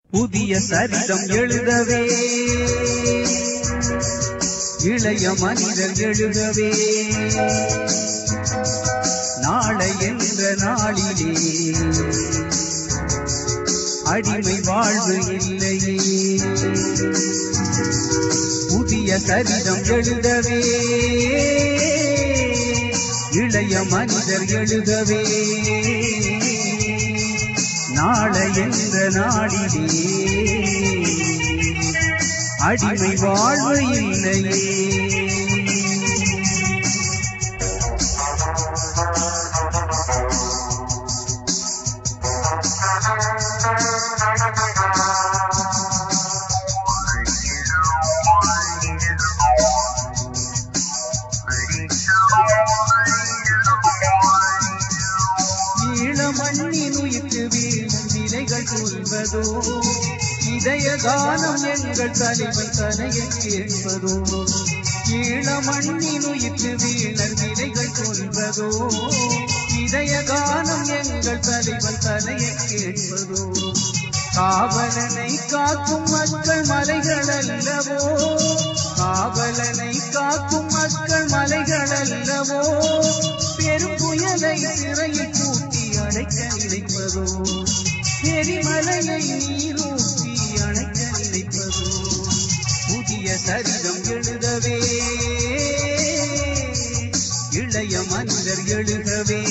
புதிய சரிதம் எழுதவே இளைய மனிதர் எழுதவே நாளை என்ற நாளிலே அடிமை வாழ்வு இல்லையே புதிய சரிதம் எழுதவே இளைய மனிதர் எழுதவே நாளை என்ற நாளிலே அடிமை வாழ்வு இல்லையே ஈழமண்ணின் உயிர்க்கு வீழும் நிலைகள் சொல்வதோ இதய கானம் எங்கள் தலைவன் தனையில் கேட்பதோ ஈழமண்ணின் உயிர்க்கு வீழல் நிலைகள் சொல்வதோ இதய கானம் எங்கள் தலைவன் தனையில் கேட்பதோ காவலனை காக்கும் மக்கள் மலைகள் அல்லவோ காவலனை காக்கும் மக்கள் மலைகள் அல்லவோ பெரும் புயலை சிறையில் பூட்டி அடைக்க நினைப்பதோ எரிமலையை நீரூற்றி அணைக்க நினைப்பதோ புதிய சரிதம் எழுதவே இளைய மனிதர் எழுதவே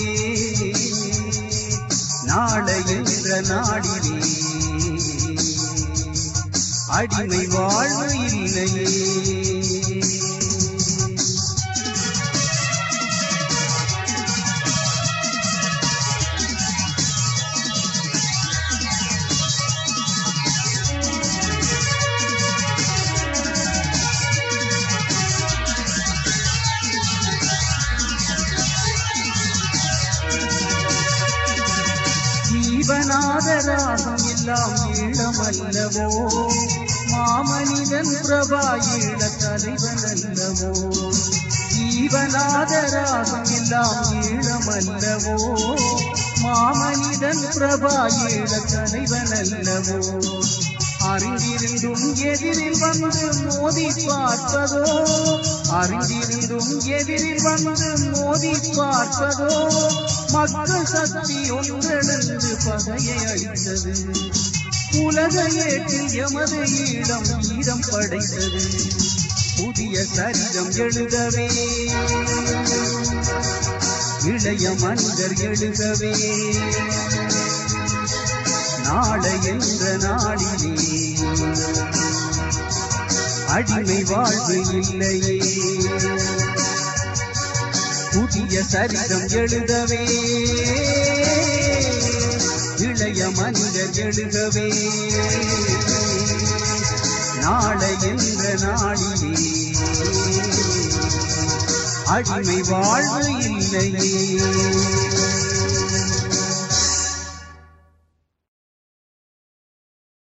நாளை என்ற நாடிலே அடிமை வாழ்வு இல்லையே ஜீவனாதராகம் எல்லாம் ஈழமல்லவோ மாமனிதன் பிரபா ஈழ தலைவன் அல்லவோ ஜீவனாதராகம் எல்லாம் ஈழமல்லவோ மாமனிதன் பிரபா ஈழ தலைவன் அல்லவோ அறிந்திருந்தும் எதிரில் வந்து மோதி பார்ப்பதோ அறிந்திருந்தும் எதிரில் வந்து மோதி பார்ப்பதோ மக்கள் சக்தி ஒன்றெழுந்து பகையை அழித்தது உலக ஏற்றில் எமது ஈழம் ஈரம் படைத்தது புதிய சரிதம் எழுதவே இளைய மனிதர் எழுதவே நாளை என்ற நாளிலே அடிமை வாழ்வு இல்லையே புதிய சரிதம் எழுதவே இளைய மனிதர் எழுதவே நாளை என்ற நாளிலே அடிமை வாழ்வு இல்லையே